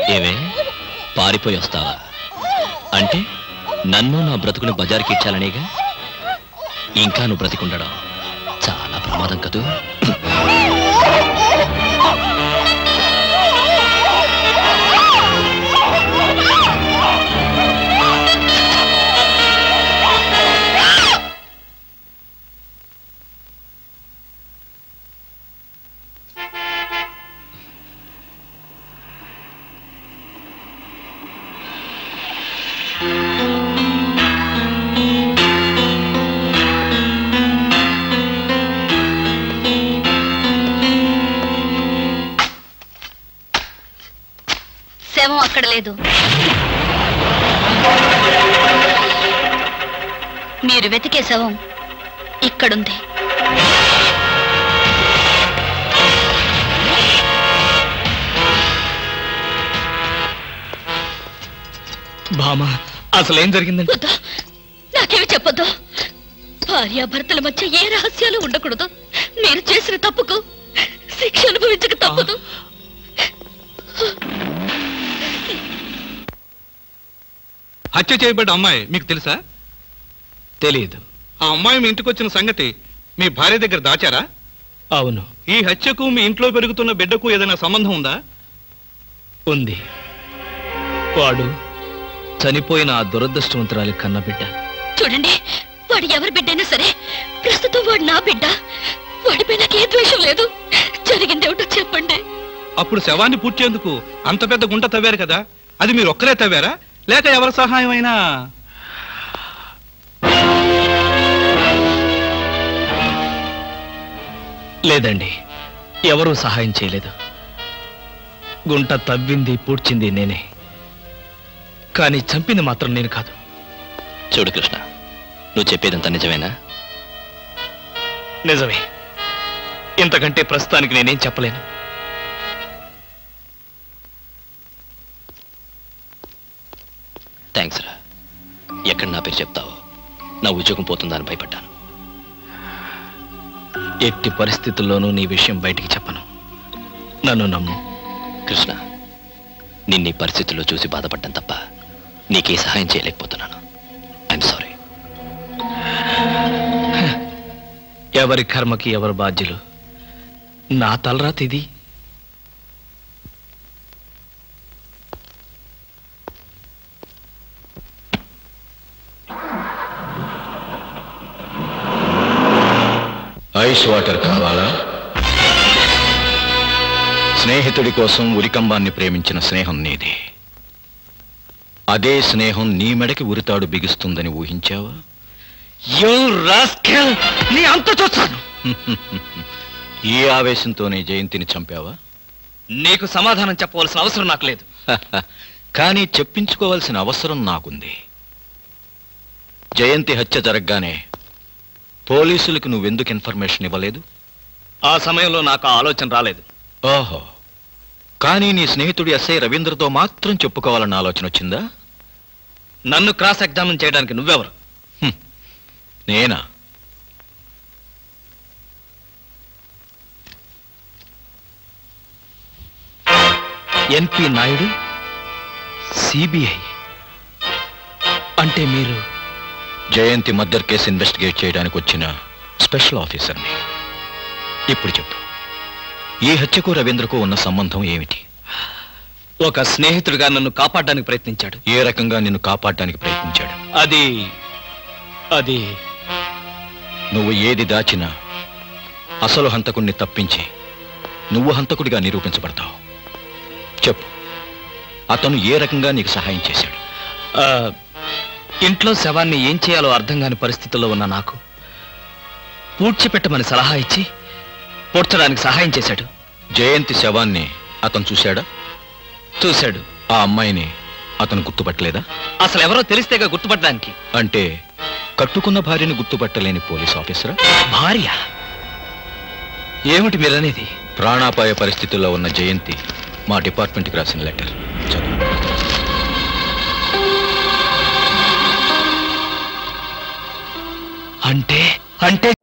ఏవే పారిపోయి వస్తావా అంటే నన్ను నా బ్రతుకుని బజార్కి ఇచ్చాలనేగా ఇంకా నువ్వు బ్రతికుండడం చాలా ప్రమాదం కదూ శవం అక్కడ లేదు మీరు వెతికే శవం ఇక్కడుంది బామా అసలేం జరిగిందండి వద్దు నాకేమి చెప్పొద్దు భార్యాభర్తల మధ్య ఏ రహస్యాలు ఉండకూడదు మీరు చేసిన తప్పుకు శిక్ష అనుభవించక తప్పదు హత్య చేయబడ్డ అమ్మాయి మీకు తెలుసా తెలియదు ఆ అమ్మాయి మీ ఇంటికి వచ్చిన సంగతి మీ భార్య దగ్గర దాచారా అవును ఈ హత్యకు మీ ఇంట్లో పెరుగుతున్న బిడ్డకు ఏదైనా సంబంధం ఉందా ఉంది వాడు చనిపోయిన ఆ దురదృష్టవంతురాలి కన్నబిడ్డ చూడండి వాడు ఎవరి బిడ్డైనా సరే ప్రస్తుతం వాడు నా బిడ్డ వాడిపై నాకు ఏ ద్వేషం లేదు జరిగిందేమిటో చెప్పండి అప్పుడు శవాన్ని పూడ్చేందుకు అంత పెద్ద గుంట తవ్వారు కదా అది మీరు ఒక్కరే తవ్వారా లేక ఎవరి సహాయం అయినా లేదండి ఎవరూ సహాయం చేయలేదు గుంట తవ్వింది పూడ్చింది నేనే కానీ చంపింది మాత్రం నేను కాదు చూడు కృష్ణ నువ్వు చెప్పేదంతా నిజమేనా నిజమే ఇంతకంటే ప్రస్తుతానికి నేనేం చెప్పలేను థ్యాంక్స్ రా ఎక్కడ నా పేరు చెప్తావో నా ఉద్యోగం పోతుందా అని భయపడ్డాను ఎట్టి పరిస్థితుల్లోనూ నీ విషయం బయటికి చెప్పను నన్ను నమ్ము కృష్ణ నిన్ని పరిస్థితుల్లో చూసి బాధపడ్డాను తప్ప నీకే సహాయం చేయలేకపోతున్నాను ఐఎమ్ సారీ ఎవరి కర్మకి ఎవరు బాధ్యులు నా తలరాత ఇది ఐస్ వాటర్ కావాలా స్నేహితుడి కోసం ఉరికంబాన్ని ప్రేమించిన స్నేహం నీది అదే స్నేహం నీ మెడకి ఉరితాడు బిగుస్తుందని ఊహించావా యూ రాస్కెల్ నీ అంత చూస్తాను ఈ ఆవేశంతోనే జయంతిని చంపావా నీకు సమాధానం చెప్పవలసిన అవసరం నాకు లేదు కానీ చెప్పించుకోవాల్సిన అవసరం నాకుంది జయంతి హత్య జరగగానే పోలీసులకు నువ్వెందుకు ఇన్ఫర్మేషన్ ఇవ్వలేదు ఆ సమయంలో నాకు ఆ ఆలోచన రాలేదు ఓహో కానీ నీ స్నేహితుడు ఎస్ఐ రవీంద్రతో మాత్రం చెప్పుకోవాలన్న ఆలోచన వచ్చిందా నన్ను క్రాస్ ఎగ్జామిన్ చేయడానికి నువ్వెవరు నేనా ఎన్పి నాయుడు సిబిఐ అంటే మీరు జయంతి మర్డర్ కేసు ఇన్వెస్టిగేట్ చేయడానికి వచ్చిన స్పెషల్ ఆఫీసర్ని ఇప్పుడు చెప్పు ఈ హత్యకు రవీంద్రకు ఉన్న సంబంధం ఏమిటి ఒక స్నేహితుడిగా నన్ను కాపాడడానికి ప్రయత్నించాడు ఏ రకంగా నిన్ను కాపాడడానికి ప్రయత్నించాడు అది అది నువ్వు ఏది దాచినా అసలు హంతకుణ్ణి తప్పించి నువ్వు హంతకుడిగా నిరూపించబడతావు చెప్పు అతను ఏ రకంగా నీకు సహాయం చేశాడు ఆ, ఇంట్లో శవాన్ని ఏం చేయాలో అర్థం కాని పరిస్థితుల్లో ఉన్న నాకు పూడ్చిపెట్టమని సలహా ఇచ్చి పూడ్చడానికి సహాయం చేశాడు జయంతి శవాన్ని అతను చూశాడా చూశాడు ఆ అమ్మాయిని అతను గుర్తుపట్టలేదా అసలు ఎవరో తెలిస్తేగా గుర్తుపట్టడానికి అంటే కట్టుకున్న భార్యను గుర్తుపట్టలేని పోలీస్ ఆఫీసరా భార్య ఏమిటి మీరనేది ప్రాణాపాయ పరిస్థితుల్లో ఉన్న జయంతి మా డిపార్ట్మెంట్కి రాసిన లెటర్ చదువు అంటే అంటే